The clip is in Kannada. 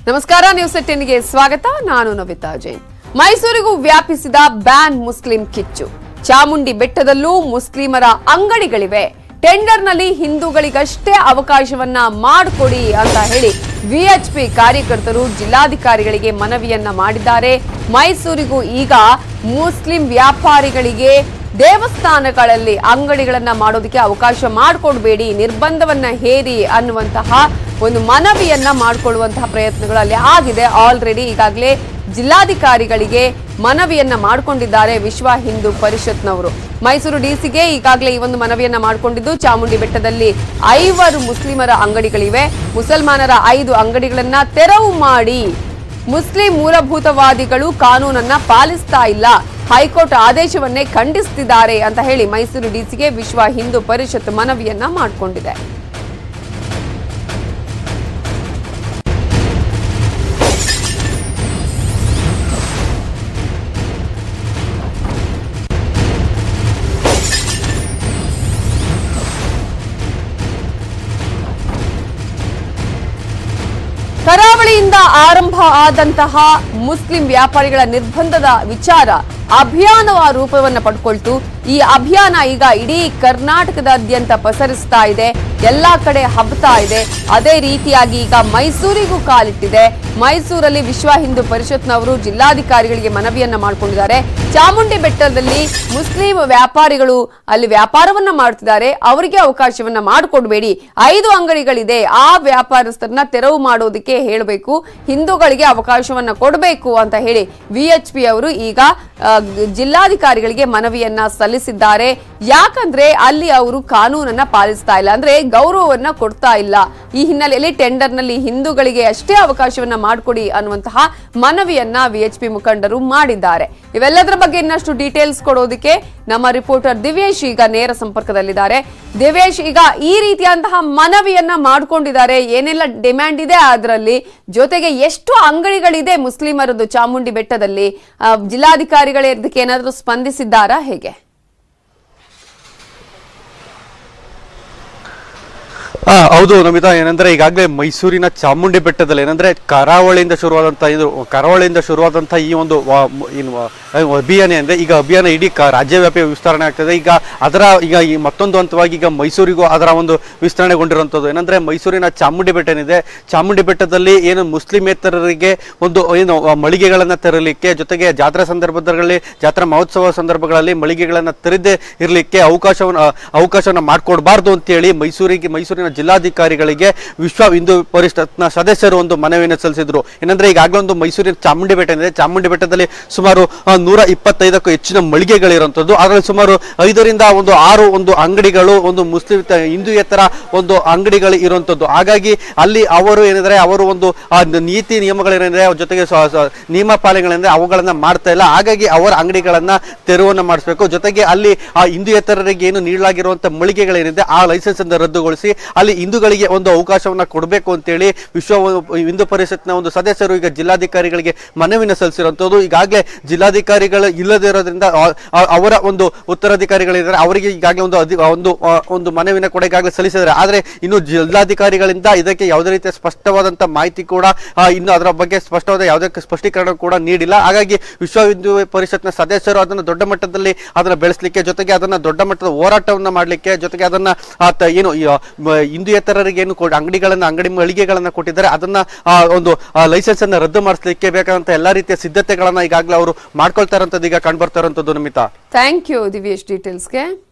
ನಮಸ್ಕಾರ ನ್ಯೂಸ್ ಟೆನ್ಗೆ ಸ್ವಾಗತ ನಾನು ನವಿತಾ ಜೈನ್ ಮೈಸೂರಿಗೂ ವ್ಯಾಪಿಸಿದ ಬ್ಯಾನ್ ಮುಸ್ಲಿಂ ಕಿಚ್ಚು ಚಾಮುಂಡಿ ಬೆಟ್ಟದಲ್ಲೂ ಮುಸ್ಲಿಮರ ಅಂಗಡಿಗಳಿವೆ ಟೆಂಡರ್ನಲ್ಲಿ ಹಿಂದೂಗಳಿಗಷ್ಟೇ ಅವಕಾಶವನ್ನ ಮಾಡಿಕೊಡಿ ಅಂತ ಹೇಳಿ ವಿಎಚ್ಪಿ ಕಾರ್ಯಕರ್ತರು ಜಿಲ್ಲಾಧಿಕಾರಿಗಳಿಗೆ ಮನವಿಯನ್ನ ಮಾಡಿದ್ದಾರೆ ಮೈಸೂರಿಗೂ ಈಗ ಮುಸ್ಲಿಂ ವ್ಯಾಪಾರಿಗಳಿಗೆ ದೇವಸ್ಥಾನಗಳಲ್ಲಿ ಅಂಗಡಿಗಳನ್ನ ಮಾಡೋದಕ್ಕೆ ಅವಕಾಶ ಮಾಡಿಕೊಡ್ಬೇಡಿ ನಿರ್ಬಂಧವನ್ನ ಹೇರಿ ಅನ್ನುವಂತಹ ಒಂದು ಮನವಿಯನ್ನ ಮಾಡಿಕೊಳ್ಳುವಂತಹ ಪ್ರಯತ್ನಗಳು ಅಲ್ಲಿ ಆಗಿದೆ ಆಲ್ರೆಡಿ ಈಗಾಗಲೇ ಜಿಲ್ಲಾಧಿಕಾರಿಗಳಿಗೆ ಮನವಿಯನ್ನ ಮಾಡಿಕೊಂಡಿದ್ದಾರೆ ವಿಶ್ವ ಹಿಂದೂ ಪರಿಷತ್ನವರು ಮೈಸೂರು ಡಿಸಿಗೆ ಈಗಾಗಲೇ ಈ ಒಂದು ಮನವಿಯನ್ನ ಮಾಡಿಕೊಂಡಿದ್ದು ಚಾಮುಂಡಿ ಬೆಟ್ಟದಲ್ಲಿ ಐವರು ಮುಸ್ಲಿಮರ ಅಂಗಡಿಗಳಿವೆ ಮುಸಲ್ಮಾನರ ಐದು ಅಂಗಡಿಗಳನ್ನ ತೆರವು ಮಾಡಿ ಮುಸ್ಲಿಂ ಮೂಲಭೂತವಾದಿಗಳು ಕಾನೂನನ್ನ ಪಾಲಿಸ್ತಾ ಇಲ್ಲ ಹೈಕೋರ್ಟ್ ಆದೇಶವನ್ನೇ ಖಂಡಿಸ್ತಿದ್ದಾರೆ ಅಂತ ಹೇಳಿ ಮೈಸೂರು ಡಿಸಿಗೆ ವಿಶ್ವ ಹಿಂದೂ ಪರಿಷತ್ ಮನವಿಯನ್ನ ಮಾಡಿಕೊಂಡಿದೆ ಕರಾವಳಿಯಿಂದ ಆರಂಭ ಆದಂತಹ ಮುಸ್ಲಿಂ ವ್ಯಾಪಾರಿಗಳ ನಿರ್ಬಂಧದ ವಿಚಾರ ಅಭಿಯಾನವ ರೂಪವನ್ನ ಪಡ್ಕೊಳ್ತು ಈ ಅಭಿಯಾನ ಈಗ ಇಡೀ ಕರ್ನಾಟಕದಾದ್ಯಂತ ಪಸರಿಸ್ತಾ ಇದೆ ಎಲ್ಲಾ ಕಡೆ ಹಬ್ತಾ ಇದೆ ಅದೇ ರೀತಿಯಾಗಿ ಈಗ ಮೈಸೂರಿಗೂ ಕಾಲಿಟ್ಟಿದೆ ಮೈಸೂರಲ್ಲಿ ವಿಶ್ವ ಹಿಂದೂ ಪರಿಷತ್ನವರು ಜಿಲ್ಲಾಧಿಕಾರಿಗಳಿಗೆ ಮನವಿಯನ್ನ ಮಾಡಿಕೊಂಡಿದ್ದಾರೆ ಚಾಮುಂಡಿ ಬೆಟ್ಟದಲ್ಲಿ ಮುಸ್ಲಿಂ ವ್ಯಾಪಾರಿಗಳು ಅಲ್ಲಿ ವ್ಯಾಪಾರವನ್ನ ಮಾಡ್ತಿದ್ದಾರೆ ಅವರಿಗೆ ಅವಕಾಶವನ್ನ ಮಾಡಿಕೊಡ್ಬೇಡಿ ಐದು ಅಂಗಡಿಗಳಿದೆ ಆ ವ್ಯಾಪಾರಸ್ಥರನ್ನ ತೆರವು ಮಾಡೋದಕ್ಕೆ ಹೇಳಬೇಕು ಹಿಂದೂಗಳಿಗೆ ಅವಕಾಶವನ್ನ ಕೊಡಬೇಕು ಅಂತ ಹೇಳಿ ವಿಎಚ್ಪಿ ಅವರು ಈಗ ಆ, ಜಿಲ್ಲಾಧಿಕಾರಿಗಳಿಗೆ ಮನವಿಯನ್ನ ಸಲ್ಲಿಸಿದ್ದಾರೆ ಯಾಕಂದ್ರೆ ಅಲ್ಲಿ ಅವರು ಕಾನೂನನ್ನ ಪಾಲಿಸ್ತಾ ಇಲ್ಲ ಅಂದ್ರೆ ಗೌರವವನ್ನ ಕೊಡ್ತಾ ಇಲ್ಲ ಈ ಹಿನ್ನೆಲೆಯಲ್ಲಿ ಟೆಂಡರ್ನಲ್ಲಿ ಹಿಂದೂಗಳಿಗೆ ಅಷ್ಟೇ ಅವಕಾಶವನ್ನ ಮಾಡಿಕೊಡಿ ಅನ್ನುವಂತಹ ಮನವಿಯನ್ನ ವಿಎಚ್ಪಿ ಮುಖಂಡರು ಮಾಡಿದ್ದಾರೆ ಇವೆಲ್ಲದರ ಬಗ್ಗೆ ಇನ್ನಷ್ಟು ಡೀಟೇಲ್ಸ್ ಕೊಡೋದಕ್ಕೆ ನಮ್ಮ ರಿಪೋರ್ಟರ್ ದಿವೇಶ್ ಈಗ ನೇರ ಸಂಪರ್ಕದಲ್ಲಿದ್ದಾರೆ ದಿವೇಶ್ ಈಗ ಈ ರೀತಿಯಂತಹ ಮನವಿಯನ್ನ ಮಾಡ್ಕೊಂಡಿದ್ದಾರೆ ಏನೆಲ್ಲ ಡಿಮ್ಯಾಂಡ್ ಇದೆ ಅದರಲ್ಲಿ ಜೊತೆಗೆ ಎಷ್ಟು ಅಂಗಡಿಗಳಿದೆ ಮುಸ್ಲಿಮರದ್ದು ಚಾಮುಂಡಿ ಬೆಟ್ಟದಲ್ಲಿ ಆ, ಜಿಲ್ಲಾಧಿಕಾರಿಗಳೇ ಇದಕ್ಕೆ ಏನಾದರೂ ಸ್ಪಂದಿಸಿದ್ದಾರಾ ಹೇಗೆ ಆ, ಹೌದು ನಮಿತಾ ಏನಂದ್ರೆ ಈಗಾಗಲೇ ಮೈಸೂರಿನ ಚಾಮುಂಡಿ ಬೆಟ್ಟದಲ್ಲಿ ಏನಂದ್ರೆ ಕರಾವಳಿಯಿಂದ ಶುರುವಾದಂತ ಇದು ಕರಾವಳಿಯಿಂದ ಶುರುವಾದಂತ ಈ ಒಂದು ವ- ಮ- ಏನು ವ- ಅಭಿಯಾನ ಅಂದ್ರೆ ಈಗ ಅಭಿಯಾನ ಇಡೀ ಕ- ರಾಜ್ಯವ್ಯಾಪಿ ವಿಸ್ತರಣೆ ಆಗ್ತದೆ ಈಗ ಅದರ ಈಗ ಈ ಮತ್ತೊಂದು ಹಂತವಾಗಿ ಈಗ ಮೈಸೂರಿಗೂ ಅದರ ಒಂದು ವಿಸ್ತರಣೆಗೊಂಡಿರುವಂಥದ್ದು ಏನಂದ್ರೆ ಮೈಸೂರಿನ ಚಾಮುಂಡಿ ಬೆಟ್ಟ ಏನಿದೆ ಚಾಮುಂಡಿ ಬೆಟ್ಟದಲ್ಲಿ ಏನು ಮುಸ್ಲಿಮೇತರರಿಗೆ ಒಂದು ಏನು ಆ, ಮಳಿಗೆಗಳನ್ನ ತೆರಲಿಕ್ಕೆ ಜೊತೆಗೆ ಜಾತ್ರಾ ಸಂದರ್ಭದಲ್ಲಿ ಜಾತ್ರಾ ಮಹೋತ್ಸವ ಸಂದರ್ಭಗಳಲ್ಲಿ ಮಳಿಗೆಗಳನ್ನ ತೆರೆದೇ ಇರಲಿಕ್ಕೆ ಅವಕಾಶವನ್ನು ಅವಕಾಶವನ್ನ ಮಾಡಿಕೊಡ್ಬಾರ್ದು ಅಂತೇಳಿ ಮೈಸೂರಿಗೆ ಮೈಸೂರಿನ ಜಿಲ್ಲಾಧಿಕಾರಿಗಳಿಗೆ ವಿಶ್ವ ಹಿಂದೂ ಪರಿಷತ್ನ ಸದಸ್ಯರು ಒಂದು ಮನವಿಯನ್ನು ಸಲ್ಲಿಸಿದ್ರು ಏನಂದ್ರೆ ಈಗಾಗಲೇ ಒಂದು ಮೈಸೂರಿನ ಚಾಮುಂಡಿ ಬೆಟ್ಟ ಏನಿದೆ ಚಾಮುಂಡಿ ಬೆಟ್ಟದಲ್ಲಿ ಸುಮಾರು ಆ, ನೂರ ಇಪ್ಪತ್ತೈದಕ್ಕೂ ಹೆಚ್ಚಿನ ಮಳಿಗೆಗಳಿರುವಂಥದ್ದು ಅದರಲ್ಲಿ ಸುಮಾರು ಐದರಿಂದ ಒಂದು ಆರು ಒಂದು ಅಂಗಡಿಗಳು ಒಂದು ಮುಸ್ಲಿಂ ತ- ಹಿಂದೂಯೇತರ ಒಂದು ಅಂಗಡಿಗಳು ಇರುವಂಥದ್ದು ಹಾಗಾಗಿ ಅಲ್ಲಿ ಅವರು ಏನಿದ್ರೆ ಅವರು ಒಂದು ಆ, ನ- ನೀತಿ ನಿಯಮಗಳೇನಿದೆ ಅವ್ರ ಜೊತೆಗೆ ಸ್ವ- ಸ್ವ- ನಿಯಮ ಪಾಲನೆಗಳೇನಿದೆ ಅವುಗಳನ್ನ ಮಾಡ್ತಾ ಇಲ್ಲ ಹಾಗಾಗಿ ಅವರ ಅಂಗಡಿಗಳನ್ನ ತೆರವನ್ನ ಮಾಡಿಸ್ಬೇಕು ಜೊತೆಗೆ ಅಲ್ಲಿ ಆ ಹಿಂದೂಯೇತರರಿಗೆ ಏನು ನೀಡಲಾಗಿರುವಂತ ಮಳಿಗೆಗಳೇನಿದೆ ಆ ಲೈಸೆನ್ಸ್ ಅನ್ನು ರದ್ದುಗೊಳಿಸಿ ಅಲ್ಲಿ ಹಿಂದೂಗಳಿಗೆ ಒಂದು ಅವಕಾಶವನ್ನ ಕೊಡಬೇಕು ಅಂತೇಳಿ ವಿಶ್ವ ಹಿಂದೂ ಪರಿಷತ್ನ ಒಂದು ಸದಸ್ಯರು ಈಗ ಜಿಲ್ಲಾಧಿಕಾರಿಗಳಿಗೆ ಮನವಿನ ಸಲ್ಲಿಸಿರುವಂತದ್ದು ಈಗಾಗಲೇ ಜಿಲ್ಲಾಧಿಕಾರಿಗಳು ಇಲ್ಲದೇ ಇರೋದ್ರಿಂದ ಆ- ಆ- ಅವರ ಒಂದು ಉತ್ತರಾಧಿಕಾರಿಗಳಿದ್ದಾರೆ ಅವರಿಗೆ ಈಗಾಗಲೇ ಒಂದು ಅಧಿ ಒಂದು ಆ, ಒಂದು ಮನವಿನ ಕೂಡ ಈಗಾಗಲೇ ಸಲ್ಲಿಸಿದ್ದಾರೆ ಆದ್ರೆ ಇನ್ನು ಜಿಲ್ಲಾಧಿಕಾರಿಗಳಿಂದ ಇದಕ್ಕೆ ಯಾವುದೇ ರೀತಿಯ ಸ್ಪಷ್ಟವಾದಂತ ಮಾಹಿತಿ ಕೂಡ ಆ, ಇನ್ನು ಅದರ ಬಗ್ಗೆ ಸ್ಪಷ್ಟವಾದ ಯಾವುದೇ ಸ್ಪಷ್ಟೀಕರಣ ಕೂಡ ನೀಡಿಲ್ಲ ಹಾಗಾಗಿ ವಿಶ್ವ ಹಿಂದೂ ಪರಿಷತ್ನ ಸದಸ್ಯರು ಅದನ್ನು ದೊಡ್ಡ ಮಟ್ಟದಲ್ಲಿ ಅದನ್ನ ಬೆಳೆಸಲಿಕ್ಕೆ ಜೊತೆಗೆ ಅದನ್ನ ದೊಡ್ಡ ಮಟ್ಟದ ಹೋರಾಟವನ್ನ ಮಾಡಲಿಕ್ಕೆ ಜೊತೆಗೆ ಅದನ್ನ ಆ, ತ- ಏನು ಈ, ಆ, ಮ- ಹಿಂದೂಯೇತರರಿಗೆ ಏನು ಕೊ- ಅಂಗಡಿಗಳನ್ನ ಅಂಗಡಿ ಮಳಿಗೆಗಳನ್ನ ಕೊಟ್ಟಿದ್ದಾರೆ ಅದನ್ನ ಆ, ಒಂದು ಲೈಸೆನ್ಸ್ ಅನ್ನ ರದ್ದು ಮಾಡಿಸ್ಲಿಕ್ಕೆ ಬೇಕಾದಂತ ಎಲ್ಲಾ ರೀತಿಯ ಸಿದ್ಧತೆಗಳನ್ನ ಈಗಾಗಲೇ ಅವರು ಮಾಡ್ಕೊಳ್ತಾ ಇರೋಂಥದ್ದು ಈಗ ಕಂಡು ಬರ್ತಾ ಇರೋಂಥದ್ದು ನಮಿತಾ ಥ್ಯಾಂಕ್ ಯು ದಿವ್ಯೇಶ್ ಡೀಟೇಲ್ಸ್ಗೆ